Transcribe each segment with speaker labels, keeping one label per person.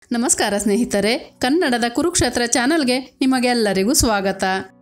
Speaker 1: ನಮಸ್ಕಾರ ಸ್ನೇಹಿತರೆ ಕನ್ನಡದ ಕುರುಕ್ಷೇತ್ರ ಚಾನೆಲ್ಗೆ ನಿಮಗೆಲ್ಲರಿಗೂ ಸ್ವಾಗತ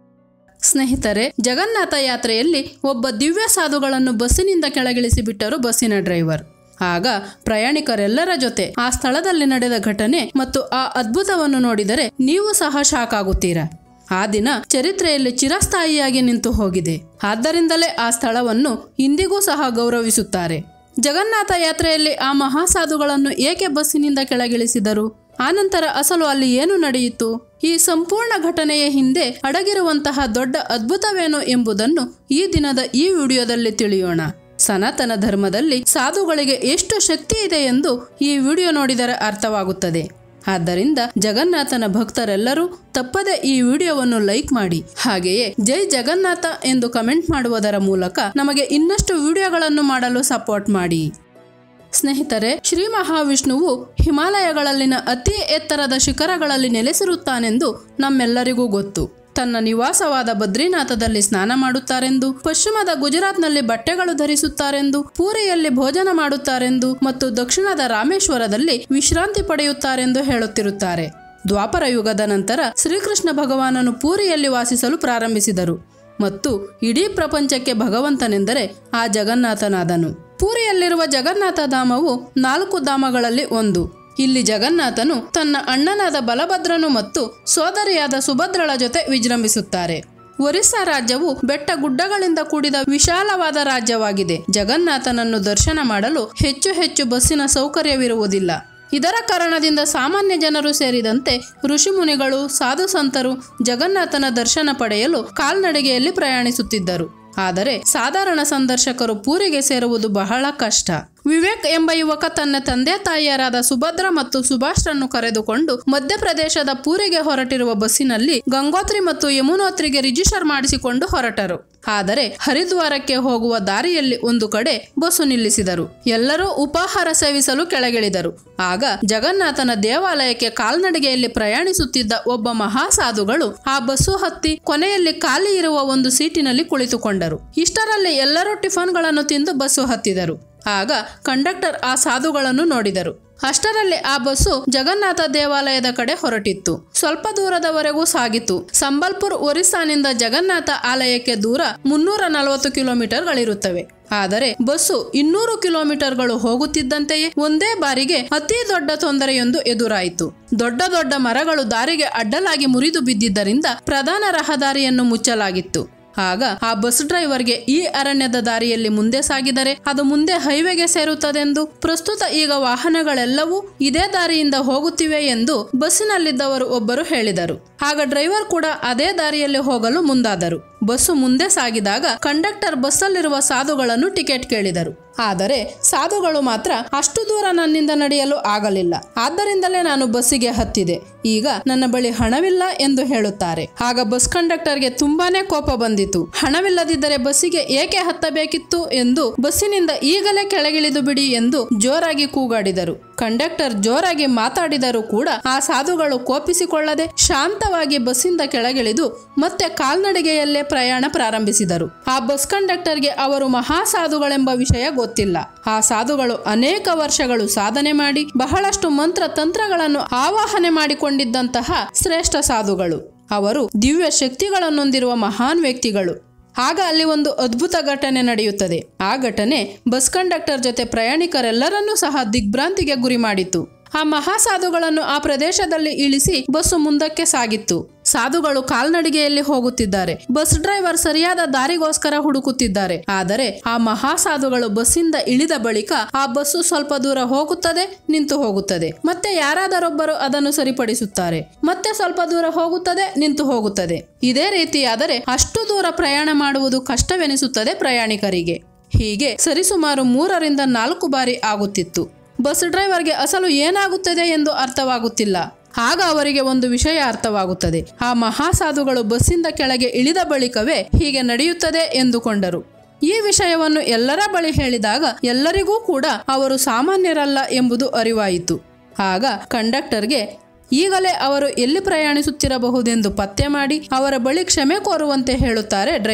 Speaker 1: ಸ್ನೇಹಿತರೆ ಜಗನ್ನಾಥ ಯಾತ್ರೆಯಲ್ಲಿ ಒಬ್ಬ ದಿವ್ಯ ಸಾಧುಗಳನ್ನು ಬಸ್ಸಿನಿಂದ ಕೆಳಗಿಳಿಸಿ ಬಿಟ್ಟರು ಬಸ್ಸಿನ ಡ್ರೈವರ್ ಆಗ ಪ್ರಯಾಣಿಕರೆಲ್ಲರ ಜೊತೆ ಆ ಸ್ಥಳದಲ್ಲಿ ನಡೆದ ಘಟನೆ ಮತ್ತು ಆ ಅದ್ಭುತವನ್ನು ನೋಡಿದರೆ ನೀವು ಸಹ ಶಾಕ್ ಆಗುತ್ತೀರಾ ಆ ದಿನ ಚರಿತ್ರೆಯಲ್ಲಿ ಚಿರಸ್ಥಾಯಿಯಾಗಿ ನಿಂತು ಹೋಗಿದೆ ಆದ್ದರಿಂದಲೇ ಆ ಸ್ಥಳವನ್ನು ಇಂದಿಗೂ ಸಹ ಗೌರವಿಸುತ್ತಾರೆ ಜಗನ್ನಾಥ ಯಾತ್ರೆಯಲ್ಲಿ ಆ ಮಹಾಸಾಧುಗಳನ್ನು ಏಕೆ ಬಸ್ಸಿನಿಂದ ಕೆಳಗಿಳಿಸಿದರು ಆನಂತರ ಅಸಲು ಅಲ್ಲಿ ಏನು ನಡೆಯಿತು ಈ ಸಂಪೂರ್ಣ ಘಟನೆಯ ಹಿಂದೆ ಅಡಗಿರುವಂತಹ ದೊಡ್ಡ ಅದ್ಭುತವೇನು ಎಂಬುದನ್ನು ಈ ದಿನದ ಈ ವಿಡಿಯೋದಲ್ಲಿ ತಿಳಿಯೋಣ ಸನಾತನ ಧರ್ಮದಲ್ಲಿ ಸಾಧುಗಳಿಗೆ ಎಷ್ಟು ಶಕ್ತಿ ಇದೆ ಎಂದು ಈ ವಿಡಿಯೋ ನೋಡಿದರೆ ಅರ್ಥವಾಗುತ್ತದೆ ಆದ್ದರಿಂದ ಜಗನ್ನಾಥನ ಭಕ್ತರೆಲ್ಲರೂ ತಪ್ಪದೆ ಈ ವಿಡಿಯೋವನ್ನು ಲೈಕ್ ಮಾಡಿ ಹಾಗೆಯೇ ಜೈ ಜಗನ್ನಾಥ ಎಂದು ಕಮೆಂಟ್ ಮಾಡುವುದರ ಮೂಲಕ ನಮಗೆ ಇನ್ನಷ್ಟು ವಿಡಿಯೋಗಳನ್ನು ಮಾಡಲು ಸಪೋರ್ಟ್ ಮಾಡಿ ಸ್ನೇಹಿತರೆ ಶ್ರೀ ಮಹಾವಿಷ್ಣುವು ಹಿಮಾಲಯಗಳಲ್ಲಿನ ಅತಿ ಎತ್ತರದ ಶಿಖರಗಳಲ್ಲಿ ನೆಲೆಸಿರುತ್ತಾನೆಂದು ನಮ್ಮೆಲ್ಲರಿಗೂ ಗೊತ್ತು ತನ್ನ ನಿವಾಸವಾದ ಬದ್ರಿನಾಥದಲ್ಲಿ ಸ್ನಾನ ಮಾಡುತ್ತಾರೆಂದು ಪಶ್ಚಿಮದ ಗುಜರಾತ್ನಲ್ಲಿ ಬಟ್ಟೆಗಳು ಧರಿಸುತ್ತಾರೆಂದು ಪೂರಿಯಲ್ಲಿ ಭೋಜನ ಮಾಡುತ್ತಾರೆಂದು ಮತ್ತು ದಕ್ಷಿಣದ ರಾಮೇಶ್ವರದಲ್ಲಿ ವಿಶ್ರಾಂತಿ ಪಡೆಯುತ್ತಾರೆಂದು ಹೇಳುತ್ತಿರುತ್ತಾರೆ ದ್ವಾಪರ ಯುಗದ ನಂತರ ಶ್ರೀಕೃಷ್ಣ ಭಗವಾನನು ಪೂರಿಯಲ್ಲಿ ವಾಸಿಸಲು ಪ್ರಾರಂಭಿಸಿದರು ಮತ್ತು ಇಡೀ ಪ್ರಪಂಚಕ್ಕೆ ಭಗವಂತನೆಂದರೆ ಆ ಜಗನ್ನಾಥನಾದನು ಪೂರಿಯಲ್ಲಿರುವ ಜಗನ್ನಾಥ ಧಾಮವು ನಾಲ್ಕು ಧಾಮಗಳಲ್ಲಿ ಒಂದು ಇಲ್ಲಿ ಜಗನ್ನಾಥನು ತನ್ನ ಅಣ್ಣನಾದ ಬಲಭದ್ರನು ಮತ್ತು ಸೋದರಿಯಾದ ಸುಭದ್ರಳ ಜೊತೆ ವಿಜೃಂಭಿಸುತ್ತಾರೆ ಒರಿಸ್ಸಾ ರಾಜ್ಯವು ಬೆಟ್ಟ ಗುಡ್ಡಗಳಿಂದ ಕೂಡಿದ ವಿಶಾಲವಾದ ರಾಜ್ಯವಾಗಿದೆ ಜಗನ್ನಾಥನನ್ನು ದರ್ಶನ ಮಾಡಲು ಹೆಚ್ಚು ಹೆಚ್ಚು ಬಸ್ಸಿನ ಸೌಕರ್ಯವಿರುವುದಿಲ್ಲ ಇದರ ಕಾರಣದಿಂದ ಸಾಮಾನ್ಯ ಜನರು ಸೇರಿದಂತೆ ಋಷಿಮುನಿಗಳು ಸಾಧು ಸಂತರು ಜಗನ್ನಾಥನ ದರ್ಶನ ಪಡೆಯಲು ಕಾಲ್ನಡಿಗೆಯಲ್ಲಿ ಪ್ರಯಾಣಿಸುತ್ತಿದ್ದರು ಆದರೆ ಸಾಧಾರಣ ಸಂದರ್ಶಕರು ಪೂರಿಗೆ ಸೇರುವುದು ಬಹಳ ಕಷ್ಟ ವಿವೇಕ್ ಎಂಬ ಯುವಕ ತನ್ನ ತಂದೆ ತಾಯಿಯರಾದ ಸುಭದ್ರ ಮತ್ತು ಸುಭಾಷ್ರನ್ನು ಕರೆದುಕೊಂಡು ಮಧ್ಯಪ್ರದೇಶದ ಪೂರಿಗೆ ಹೊರಟಿರುವ ಬಸ್ಸಿನಲ್ಲಿ ಗಂಗೋತ್ರಿ ಮತ್ತು ಯಮುನೋತ್ರಿಗೆ ರಿಜಿಸ್ಟರ್ ಮಾಡಿಸಿಕೊಂಡು ಹೊರಟರು ಆದರೆ ಹರಿದ್ವಾರಕ್ಕೆ ಹೋಗುವ ದಾರಿಯಲ್ಲಿ ಒಂದು ಕಡೆ ಬಸ್ಸು ನಿಲ್ಲಿಸಿದರು ಎಲ್ಲರೂ ಉಪಾಹಾರ ಸೇವಿಸಲು ಕೆಳಗಿಳಿದರು ಆಗ ಜಗನ್ನಾಥನ ದೇವಾಲಯಕ್ಕೆ ಕಾಲ್ನಡಿಗೆಯಲ್ಲಿ ಪ್ರಯಾಣಿಸುತ್ತಿದ್ದ ಒಬ್ಬ ಮಹಾಸಾಧುಗಳು ಆ ಬಸ್ಸು ಹತ್ತಿ ಕೊನೆಯಲ್ಲಿ ಖಾಲಿ ಇರುವ ಒಂದು ಸೀಟಿನಲ್ಲಿ ಕುಳಿತುಕೊಂಡರು ಇಷ್ಟರಲ್ಲಿ ಎಲ್ಲರೂ ಟಿಫನ್ಗಳನ್ನು ತಿಂದು ಬಸ್ಸು ಹತ್ತಿದರು ಆಗ ಕಂಡಕ್ಟರ್ ಆ ಸಾಧುಗಳನ್ನು ನೋಡಿದರು ಅಷ್ಟರಲ್ಲಿ ಆ ಬಸ್ಸು ಜಗನ್ನಾಥ ದೇವಾಲಯದ ಕಡೆ ಹೊರಟಿತ್ತು ಸ್ವಲ್ಪ ದೂರದವರೆಗೂ ಸಾಗಿತು ಸಂಬಲ್ಪುರ್ ಒರಿಸ್ಸಾನಿಂದ ಜಗನ್ನಾಥ ಆಲಯಕ್ಕೆ ದೂರ ಮುನ್ನೂರ ನಲವತ್ತು ಕಿಲೋಮೀಟರ್ಗಳಿರುತ್ತವೆ ಆದರೆ ಬಸ್ಸು ಇನ್ನೂರು ಕಿಲೋಮೀಟರ್ಗಳು ಹೋಗುತ್ತಿದ್ದಂತೆಯೇ ಒಂದೇ ಬಾರಿಗೆ ಅತಿ ದೊಡ್ಡ ತೊಂದರೆಯೊಂದು ಎದುರಾಯಿತು ದೊಡ್ಡ ದೊಡ್ಡ ಮರಗಳು ದಾರಿಗೆ ಅಡ್ಡಲಾಗಿ ಮುರಿದು ಬಿದ್ದಿದ್ದರಿಂದ ಪ್ರಧಾನ ರಹದಾರಿಯನ್ನು ಮುಚ್ಚಲಾಗಿತ್ತು ಆಗ ಆ ಬಸ್ ಡ್ರೈವರ್ಗೆ ಈ ಅರಣ್ಯದ ದಾರಿಯಲ್ಲಿ ಮುಂದೆ ಸಾಗಿದರೆ ಅದು ಮುಂದೆ ಹೈವೇಗೆ ಸೇರುತ್ತದೆಂದು ಪ್ರಸ್ತುತ ಈಗ ವಾಹನಗಳೆಲ್ಲವೂ ಇದೇ ದಾರಿಯಿಂದ ಹೋಗುತ್ತಿವೆ ಎಂದು ಬಸ್ಸಿನಲ್ಲಿದ್ದವರು ಒಬ್ಬರು ಹೇಳಿದರು ಆಗ ಡ್ರೈವರ್ ಕೂಡ ಅದೇ ದಾರಿಯಲ್ಲಿ ಹೋಗಲು ಮುಂದಾದರು ಬಸ್ಸು ಮುಂದೆ ಸಾಗಿದಾಗ ಕಂಡಕ್ಟರ್ ಬಸ್ಸಲ್ಲಿರುವ ಸಾಧುಗಳನ್ನು ಟಿಕೆಟ್ ಕೇಳಿದರು ಆದರೆ ಸಾಧುಗಳು ಮಾತ್ರ ಅಷ್ಟು ದೂರ ನನ್ನಿಂದ ನಡೆಯಲು ಆಗಲಿಲ್ಲ ಆದ್ದರಿಂದಲೇ ನಾನು ಬಸ್ಸಿಗೆ ಹತ್ತಿದೆ ಈಗ ನನ್ನ ಬಳಿ ಹಣವಿಲ್ಲ ಎಂದು ಹೇಳುತ್ತಾರೆ ಆಗ ಬಸ್ ಕಂಡಕ್ಟರ್ಗೆ ತುಂಬಾನೇ ಕೋಪ ಬಂದಿತು ಹಣವಿಲ್ಲದಿದ್ದರೆ ಬಸ್ಸಿಗೆ ಏಕೆ ಹತ್ತಬೇಕಿತ್ತು ಎಂದು ಬಸ್ಸಿನಿಂದ ಈಗಲೇ ಕೆಳಗಿಳಿದು ಬಿಡಿ ಎಂದು ಜೋರಾಗಿ ಕೂಗಾಡಿದರು ಕಂಡಕ್ಟರ್ ಜೋರಾಗಿ ಮಾತಾಡಿದರೂ ಕೂಡ ಆ ಸಾಧುಗಳು ಕೋಪಿಸಿಕೊಳ್ಳದೆ ಶಾಂತವಾಗಿ ಬಸ್ಸಿಂದ ಕೆಳಗಿಳಿದು ಮತ್ತೆ ಕಾಲ್ನಡಿಗೆಯಲ್ಲೇ ಪ್ರಯಾಣ ಪ್ರಾರಂಭಿಸಿದರು ಆ ಬಸ್ ಕಂಡಕ್ಟರ್ಗೆ ಅವರು ಮಹಾಸಾಧುಗಳೆಂಬ ವಿಷಯ ಗೊತ್ತಿಲ್ಲ ಆ ಸಾಧುಗಳು ಅನೇಕ ವರ್ಷಗಳು ಸಾಧನೆ ಮಾಡಿ ಬಹಳಷ್ಟು ಮಂತ್ರ ತಂತ್ರಗಳನ್ನು ಆವಾಹನೆ ಮಾಡಿಕೊಂಡಿದ್ದಂತಹ ಶ್ರೇಷ್ಠ ಸಾಧುಗಳು ಅವರು ದಿವ್ಯ ಶಕ್ತಿಗಳನ್ನೊಂದಿರುವ ಮಹಾನ್ ವ್ಯಕ್ತಿಗಳು ಆಗ ಅಲ್ಲಿ ಒಂದು ಅದ್ಭುತ ಘಟನೆ ನಡೆಯುತ್ತದೆ ಆ ಘಟನೆ ಬಸ್ ಕಂಡಕ್ಟರ್ ಜೊತೆ ಪ್ರಯಾಣಿಕರೆಲ್ಲರನ್ನೂ ಸಹ ದಿಗ್ಭ್ರಾಂತಿಗೆ ಗುರಿ ಮಾಡಿತು ಆ ಮಹಾಸಾಧುಗಳನ್ನು ಆ ಪ್ರದೇಶದಲ್ಲಿ ಇಳಿಸಿ ಬಸ್ಸು ಮುಂದಕ್ಕೆ ಸಾಗಿತ್ತು ಸಾಧುಗಳು ಕಾಲ್ನಡಿಗೆಯಲ್ಲಿ ಹೋಗುತ್ತಿದ್ದಾರೆ ಬಸ್ ಡ್ರೈವರ್ ಸರಿಯಾದ ದಾರಿಗೋಸ್ಕರ ಹುಡುಕುತ್ತಿದ್ದಾರೆ ಆದರೆ ಆ ಮಹಾಸಾಧುಗಳು ಬಸ್ಸಿಂದ ಇಳಿದ ಬಳಿಕ ಆ ಬಸ್ಸು ಸ್ವಲ್ಪ ದೂರ ಹೋಗುತ್ತದೆ ನಿಂತು ಹೋಗುತ್ತದೆ ಮತ್ತೆ ಯಾರಾದರೊಬ್ಬರು ಅದನ್ನು ಸರಿಪಡಿಸುತ್ತಾರೆ ಮತ್ತೆ ಸ್ವಲ್ಪ ದೂರ ಹೋಗುತ್ತದೆ ನಿಂತು ಹೋಗುತ್ತದೆ ಇದೇ ರೀತಿಯಾದರೆ ಅಷ್ಟು ದೂರ ಪ್ರಯಾಣ ಮಾಡುವುದು ಕಷ್ಟವೆನಿಸುತ್ತದೆ ಪ್ರಯಾಣಿಕರಿಗೆ ಹೀಗೆ ಸರಿಸುಮಾರು ಮೂರರಿಂದ ನಾಲ್ಕು ಬಾರಿ ಆಗುತ್ತಿತ್ತು ಬಸ್ ಡ್ರೈವರ್ಗೆ ಅಸಲು ಏನಾಗುತ್ತದೆ ಎಂದು ಅರ್ಥವಾಗುತ್ತಿಲ್ಲ ಆಗ ಅವರಿಗೆ ಒಂದು ವಿಷಯ ಅರ್ಥವಾಗುತ್ತದೆ ಆ ಮಹಾಸಾಧುಗಳು ಬಸ್ಸಿಂದ ಕೆಳಗೆ ಇಳಿದ ಬಳಿಕವೇ ಹೀಗೆ ನಡೆಯುತ್ತದೆ ಎಂದುಕೊಂಡರು ಈ ವಿಷಯವನ್ನು ಎಲ್ಲರ ಬಳಿ ಹೇಳಿದಾಗ ಎಲ್ಲರಿಗೂ ಕೂಡ ಅವರು ಸಾಮಾನ್ಯರಲ್ಲ ಎಂಬುದು ಅರಿವಾಯಿತು ಆಗ ಕಂಡಕ್ಟರ್ಗೆ ಈಗಲೇ ಅವರು ಎಲ್ಲಿ ಪ್ರಯಾಣಿಸುತ್ತಿರಬಹುದೆಂದು ಪತ್ತೆ ಮಾಡಿ ಅವರ ಬಳಿ ಕ್ಷಮೆ ಕೋರುವಂತೆ ಹೇಳುತ್ತಾರೆ ಡ್ರೈವರ್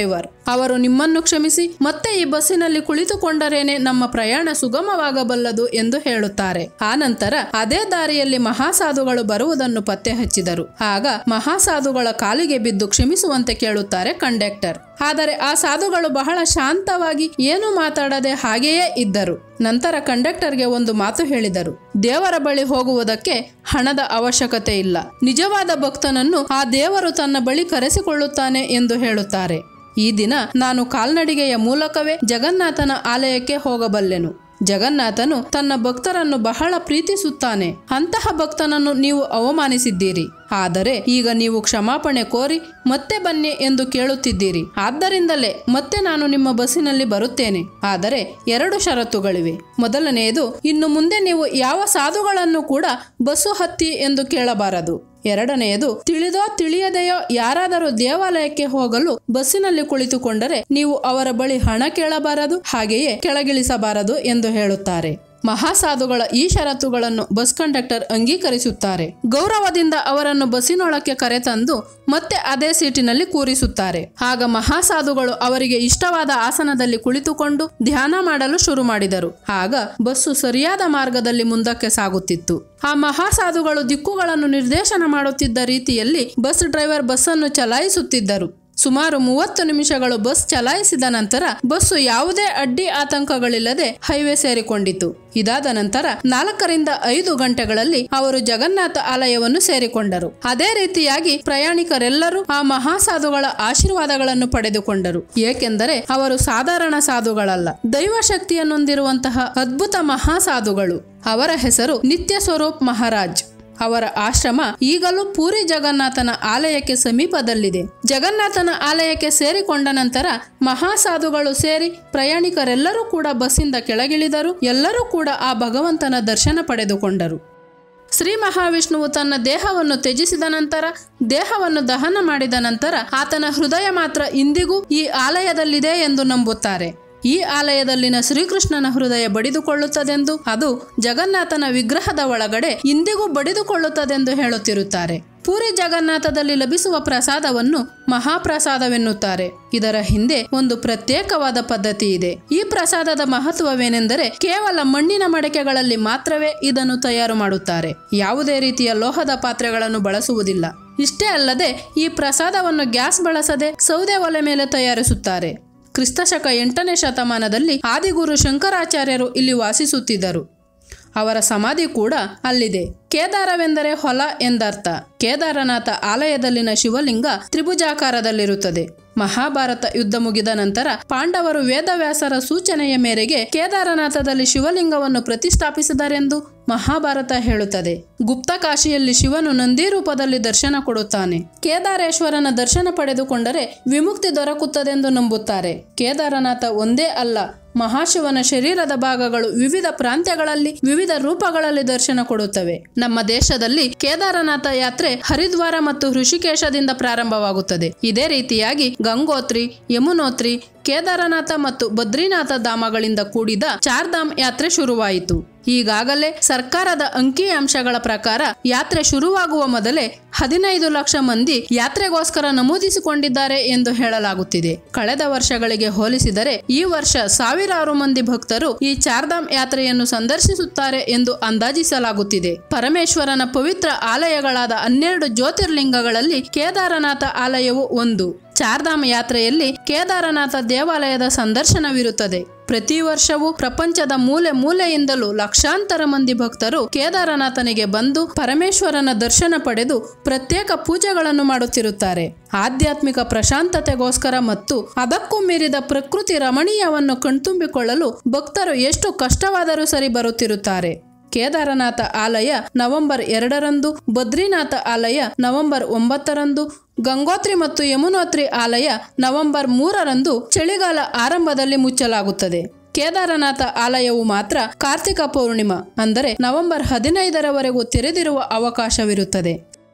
Speaker 1: ಅವರು ನಿಮ್ಮನ್ನು ಕ್ಷಮಿಸಿ ಮತ್ತೆ ಈ ಬಸ್ಸಿನಲ್ಲಿ ಕುಳಿತುಕೊಂಡರೇನೆ ನಮ್ಮ ಪ್ರಯಾಣ ಸುಗಮವಾಗಬಲ್ಲದು ಎಂದು ಹೇಳುತ್ತಾರೆ ಆ ನಂತರ ಅದೇ ದಾರಿಯಲ್ಲಿ ಮಹಾಸಾಧುಗಳು ಬರುವುದನ್ನು ಪತ್ತೆ ಹಚ್ಚಿದರು ಆಗ ಮಹಾಸಾಧುಗಳ ಕಾಲಿಗೆ ಬಿದ್ದು ಕ್ಷಮಿಸುವಂತೆ ಕೇಳುತ್ತಾರೆ ಕಂಡಕ್ಟರ್ ಆದರೆ ಆ ಸಾಧುಗಳು ಬಹಳ ಶಾಂತವಾಗಿ ಏನು ಮಾತಾಡದೆ ಹಾಗೆಯೇ ಇದ್ದರು ನಂತರ ಕಂಡಕ್ಟರ್ಗೆ ಒಂದು ಮಾತು ಹೇಳಿದರು ದೇವರ ಬಳಿ ಹೋಗುವುದಕ್ಕೆ ಹಣದ ಅವಶ್ಯಕತೆ ಇಲ್ಲ ನಿಜವಾದ ಭಕ್ತನನ್ನು ಆ ದೇವರು ತನ್ನ ಬಳಿ ಕರೆಸಿಕೊಳ್ಳುತ್ತಾನೆ ಎಂದು ಹೇಳುತ್ತಾರೆ ಈ ದಿನ ನಾನು ಕಾಲ್ನಡಿಗೆಯ ಮೂಲಕವೇ ಜಗನ್ನಾಥನ ಆಲಯಕ್ಕೆ ಹೋಗಬಲ್ಲೆನು ಜಗನ್ನಾಥನು ತನ್ನ ಭಕ್ತರನ್ನು ಬಹಳ ಪ್ರೀತಿಸುತ್ತಾನೆ ಅಂತಹ ಭಕ್ತನನ್ನು ನೀವು ಅವಮಾನಿಸಿದ್ದೀರಿ ಆದರೆ ಈಗ ನೀವು ಕ್ಷಮಾಪಣೆ ಕೋರಿ ಮತ್ತೆ ಬನ್ನಿ ಎಂದು ಕೇಳುತ್ತಿದ್ದೀರಿ ಆದ್ದರಿಂದಲೇ ಮತ್ತೆ ನಾನು ನಿಮ್ಮ ಬಸ್ಸಿನಲ್ಲಿ ಬರುತ್ತೇನೆ ಆದರೆ ಎರಡು ಷರತ್ತುಗಳಿವೆ ಮೊದಲನೆಯದು ಇನ್ನು ಮುಂದೆ ನೀವು ಯಾವ ಸಾಧುಗಳನ್ನು ಕೂಡ ಬಸ್ಸು ಹತ್ತಿ ಎಂದು ಕೇಳಬಾರದು ಎರಡನೆಯದು ತಿಳಿದೋ ತಿಳಿಯದೆಯೋ ಯಾರಾದರೂ ದೇವಾಲಯಕ್ಕೆ ಹೋಗಲು ಬಸ್ಸಿನಲ್ಲಿ ಕುಳಿತುಕೊಂಡರೆ ನೀವು ಅವರ ಬಳಿ ಹಣ ಕೇಳಬಾರದು ಹಾಗೆಯೇ ಕೆಳಗಿಳಿಸಬಾರದು ಎಂದು ಹೇಳುತ್ತಾರೆ ಮಹಾಸಾಧುಗಳ ಈ ಷರತ್ತುಗಳನ್ನು ಬಸ್ ಕಂಡಕ್ಟರ್ ಅಂಗೀಕರಿಸುತ್ತಾರೆ ಗೌರವದಿಂದ ಅವರನ್ನು ಬಸ್ಸಿನೊಳಕ್ಕೆ ಕರೆತಂದು ಮತ್ತೆ ಅದೇ ಸೀಟಿನಲ್ಲಿ ಕೂರಿಸುತ್ತಾರೆ ಆಗ ಮಹಾಸಾಧುಗಳು ಅವರಿಗೆ ಇಷ್ಟವಾದ ಆಸನದಲ್ಲಿ ಕುಳಿತುಕೊಂಡು ಧ್ಯಾನ ಮಾಡಲು ಶುರು ಮಾಡಿದರು ಆಗ ಬಸ್ಸು ಸರಿಯಾದ ಮಾರ್ಗದಲ್ಲಿ ಮುಂದಕ್ಕೆ ಸಾಗುತ್ತಿತ್ತು ಆ ಮಹಾಸಾಧುಗಳು ದಿಕ್ಕುಗಳನ್ನು ನಿರ್ದೇಶನ ಮಾಡುತ್ತಿದ್ದ ರೀತಿಯಲ್ಲಿ ಬಸ್ ಡ್ರೈವರ್ ಬಸ್ಸನ್ನು ಚಲಾಯಿಸುತ್ತಿದ್ದರು ಸುಮಾರು ಮೂವತ್ತು ನಿಮಿಷಗಳು ಬಸ್ ಚಲಾಯಿಸಿದ ನಂತರ ಬಸ್ಸು ಯಾವುದೇ ಅಡ್ಡಿ ಆತಂಕಗಳಿಲ್ಲದೆ ಹೈವೇ ಸೇರಿಕೊಂಡಿತು ಇದಾದ ನಂತರ ನಾಲ್ಕರಿಂದ ಐದು ಗಂಟೆಗಳಲ್ಲಿ ಅವರು ಜಗನ್ನಾಥ ಆಲಯವನ್ನು ಸೇರಿಕೊಂಡರು ಅದೇ ರೀತಿಯಾಗಿ ಪ್ರಯಾಣಿಕರೆಲ್ಲರೂ ಆ ಮಹಾಸಾಧುಗಳ ಆಶೀರ್ವಾದಗಳನ್ನು ಪಡೆದುಕೊಂಡರು ಏಕೆಂದರೆ ಅವರು ಸಾಧಾರಣ ಸಾಧುಗಳಲ್ಲ ದೈವ ಶಕ್ತಿಯನ್ನೊಂದಿರುವಂತಹ ಅದ್ಭುತ ಮಹಾಸಾಧುಗಳು ಅವರ ಹೆಸರು ನಿತ್ಯ ಸ್ವರೂಪ್ ಮಹಾರಾಜ್ ಅವರ ಆಶ್ರಮ ಈಗಲೂ ಪೂರಿ ಜಗನ್ನಾಥನ ಆಲಯಕ್ಕೆ ಸಮೀಪದಲ್ಲಿದೆ ಜಗನ್ನಾಥನ ಆಲಯಕ್ಕೆ ಸೇರಿಕೊಂಡ ನಂತರ ಮಹಾಸಾಧುಗಳು ಸೇರಿ ಪ್ರಯಾಣಿಕರೆಲ್ಲರೂ ಕೂಡ ಬಸ್ಸಿಂದ ಕೆಳಗಿಳಿದರು ಎಲ್ಲರೂ ಕೂಡ ಆ ಭಗವಂತನ ದರ್ಶನ ಪಡೆದುಕೊಂಡರು ಶ್ರೀ ಮಹಾವಿಷ್ಣುವು ತನ್ನ ದೇಹವನ್ನು ತ್ಯಜಿಸಿದ ನಂತರ ದೇಹವನ್ನು ದಹನ ಮಾಡಿದ ನಂತರ ಆತನ ಹೃದಯ ಮಾತ್ರ ಇಂದಿಗೂ ಈ ಆಲಯದಲ್ಲಿದೆ ಎಂದು ನಂಬುತ್ತಾರೆ ಈ ಆಲಯದಲ್ಲಿನ ಶ್ರೀಕೃಷ್ಣನ ಹೃದಯ ಬಡಿದುಕೊಳ್ಳುತ್ತದೆಂದು ಅದು ಜಗನ್ನಾಥನ ವಿಗ್ರಹದ ಒಳಗಡೆ ಇಂದಿಗೂ ಬಡಿದುಕೊಳ್ಳುತ್ತದೆಂದು ಹೇಳುತ್ತಿರುತ್ತಾರೆ ಪೂರಿ ಜಗನ್ನಾಥದಲ್ಲಿ ಲಭಿಸುವ ಪ್ರಸಾದವನ್ನು ಮಹಾಪ್ರಸಾದವೆನ್ನುತ್ತಾರೆ ಇದರ ಹಿಂದೆ ಒಂದು ಪ್ರತ್ಯೇಕವಾದ ಪದ್ಧತಿ ಇದೆ ಈ ಪ್ರಸಾದದ ಮಹತ್ವವೇನೆಂದರೆ ಕೇವಲ ಮಣ್ಣಿನ ಮಡಕೆಗಳಲ್ಲಿ ಮಾತ್ರವೇ ಇದನ್ನು ತಯಾರು ಮಾಡುತ್ತಾರೆ ಯಾವುದೇ ರೀತಿಯ ಲೋಹದ ಪಾತ್ರೆಗಳನ್ನು ಬಳಸುವುದಿಲ್ಲ ಇಷ್ಟೇ ಅಲ್ಲದೆ ಈ ಪ್ರಸಾದವನ್ನು ಗ್ಯಾಸ್ ಬಳಸದೆ ಸೌದೆ ಒಲೆ ಮೇಲೆ ತಯಾರಿಸುತ್ತಾರೆ ಕ್ರಿಸ್ತಶಕ ಎಂಟನೇ ಶತಮಾನದಲ್ಲಿ ಆದಿಗುರು ಶಂಕರಾಚಾರ್ಯರು ಇಲ್ಲಿ ವಾಸಿಸುತ್ತಿದ್ದರು ಅವರ ಸಮಾಧಿ ಕೂಡ ಅಲ್ಲಿದೆ ಕೇದಾರವೆಂದರೆ ಹೊಲ ಎಂದರ್ಥ ಕೇದಾರನಾಥ ಆಲಯದಲ್ಲಿನ ಶಿವಲಿಂಗ ತ್ರಿಭುಜಾಕಾರದಲ್ಲಿರುತ್ತದೆ ಮಹಾಭಾರತ ಯುದ್ಧ ಮುಗಿದ ನಂತರ ಪಾಂಡವರು ವೇದವ್ಯಾಸರ ಸೂಚನೆಯ ಮೇರೆಗೆ ಕೇದಾರನಾಥದಲ್ಲಿ ಶಿವಲಿಂಗವನ್ನು ಪ್ರತಿಷ್ಠಾಪಿಸಿದರೆಂದು ಮಹಾಭಾರತ ಹೇಳುತ್ತದೆ ಗುಪ್ತ ಕಾಶಿಯಲ್ಲಿ ಶಿವನು ನಂದಿ ರೂಪದಲ್ಲಿ ದರ್ಶನ ಕೊಡುತ್ತಾನೆ ಕೇದಾರೇಶ್ವರನ ದರ್ಶನ ಪಡೆದುಕೊಂಡರೆ ವಿಮುಕ್ತಿ ದೊರಕುತ್ತದೆಂದು ನಂಬುತ್ತಾರೆ ಕೇದಾರನಾಥ ಒಂದೇ ಅಲ್ಲ ಮಹಾಶಿವನ ಶರೀರದ ಭಾಗಗಳು ವಿವಿಧ ಪ್ರಾಂತ್ಯಗಳಲ್ಲಿ ವಿವಿಧ ರೂಪಗಳಲ್ಲಿ ದರ್ಶನ ಕೊಡುತ್ತವೆ ನಮ್ಮ ದೇಶದಲ್ಲಿ ಕೇದಾರನಾಥ ಯಾತ್ರೆ ಹರಿದ್ವಾರ ಮತ್ತು ಹೃಷಿಕೇಶದಿಂದ ಪ್ರಾರಂಭವಾಗುತ್ತದೆ ಇದೇ ರೀತಿಯಾಗಿ ಗಂಗೋತ್ರಿ ಯಮುನೋತ್ರಿ ಕೇದಾರನಾಥ ಮತ್ತು ಬದ್ರಿನಾಥ ಧಾಮಗಳಿಂದ ಕೂಡಿದ ಚಾರ್ಧಾಮ್ ಯಾತ್ರೆ ಶುರುವಾಯಿತು ಈಗಾಗಲೇ ಸರ್ಕಾರದ ಅಂಕಿಅಂಶಗಳ ಪ್ರಕಾರ ಯಾತ್ರೆ ಶುರುವಾಗುವ ಮೊದಲೇ ಹದಿನೈದು ಲಕ್ಷ ಮಂದಿ ಯಾತ್ರೆಗೋಸ್ಕರ ನಮೂದಿಸಿಕೊಂಡಿದ್ದಾರೆ ಎಂದು ಹೇಳಲಾಗುತ್ತಿದೆ ಕಳೆದ ವರ್ಷಗಳಿಗೆ ಹೋಲಿಸಿದರೆ ಈ ವರ್ಷ ಸಾವಿರಾರು ಮಂದಿ ಭಕ್ತರು ಈ ಚಾರ್ಧಾಮ್ ಯಾತ್ರೆಯನ್ನು ಸಂದರ್ಶಿಸುತ್ತಾರೆ ಎಂದು ಅಂದಾಜಿಸಲಾಗುತ್ತಿದೆ ಪರಮೇಶ್ವರನ ಪವಿತ್ರ ಆಲಯಗಳಾದ ಹನ್ನೆರಡು ಜ್ಯೋತಿರ್ಲಿಂಗಗಳಲ್ಲಿ ಕೇದಾರನಾಥ ಆಲಯವು ಒಂದು ಚಾರ್ಧಾಮ್ ಯಾತ್ರೆಯಲ್ಲಿ ಕೇದಾರನಾಥ ದೇವಾಲಯದ ಸಂದರ್ಶನವಿರುತ್ತದೆ ಪ್ರತಿ ವರ್ಷವೂ ಪ್ರಪಂಚದ ಮೂಲೆ ಮೂಲೆಯಿಂದಲೂ ಲಕ್ಷಾಂತರ ಮಂದಿ ಭಕ್ತರು ಕೇದಾರನಾಥನಿಗೆ ಬಂದು ಪರಮೇಶ್ವರನ ದರ್ಶನ ಪಡೆದು ಪ್ರತ್ಯೇಕ ಪೂಜೆಗಳನ್ನು ಮಾಡುತ್ತಿರುತ್ತಾರೆ ಆಧ್ಯಾತ್ಮಿಕ ಪ್ರಶಾಂತತೆಗೋಸ್ಕರ ಮತ್ತು ಅದಕ್ಕೂ ಮೀರಿದ ಪ್ರಕೃತಿ ರಮಣೀಯವನ್ನು ಕಣ್ತುಂಬಿಕೊಳ್ಳಲು ಭಕ್ತರು ಎಷ್ಟು ಕಷ್ಟವಾದರೂ ಸರಿ ಬರುತ್ತಿರುತ್ತಾರೆ ಕೇದಾರನಾಥ ಆಲಯ ನವೆಂಬರ್ ಎರಡರಂದು ಬದ್ರಿನಾಥ ಆಲಯ ನವೆಂಬರ್ ಒಂಬತ್ತರಂದು ಗಂಗೋತ್ರಿ ಮತ್ತು ಯಮುನೋತ್ರಿ ಆಲಯ ನವೆಂಬರ್ ಮೂರರಂದು ಚಳಿಗಾಲ ಆರಂಭದಲ್ಲಿ ಮುಚ್ಚಲಾಗುತ್ತದೆ ಕೇದಾರನಾಥ ಆಲಯವು ಮಾತ್ರ ಕಾರ್ತಿಕ ಪೌರ್ಣಿಮಾ ಅಂದರೆ ನವೆಂಬರ್ ಹದಿನೈದರವರೆಗೂ ತೆರೆದಿರುವ ಅವಕಾಶವಿರುತ್ತದೆ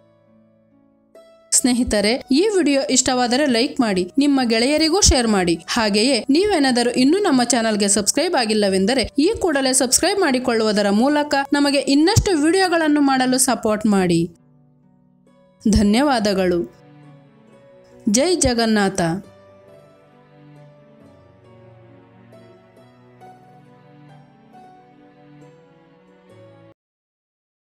Speaker 1: ಸ್ನೇಹಿತರೆ ಈ ವಿಡಿಯೋ ಇಷ್ಟವಾದರೆ ಲೈಕ್ ಮಾಡಿ ನಿಮ್ಮ ಗೆಳೆಯರಿಗೂ ಶೇರ್ ಮಾಡಿ ಹಾಗೆಯೇ ನೀವೇನಾದರೂ ಇನ್ನೂ ನಮ್ಮ ಚಾನಲ್ಗೆ ಸಬ್ಸ್ಕ್ರೈಬ್ ಆಗಿಲ್ಲವೆಂದರೆ ಈ ಕೂಡಲೇ ಸಬ್ಸ್ಕ್ರೈಬ್ ಮಾಡಿಕೊಳ್ಳುವುದರ ಮೂಲಕ ನಮಗೆ ಇನ್ನಷ್ಟು ವಿಡಿಯೋಗಳನ್ನು ಮಾಡಲು ಸಪೋರ್ಟ್ ಮಾಡಿ ಧನ್ಯವಾದಗಳು ಜೈ ಜಗನ್ನಾಥ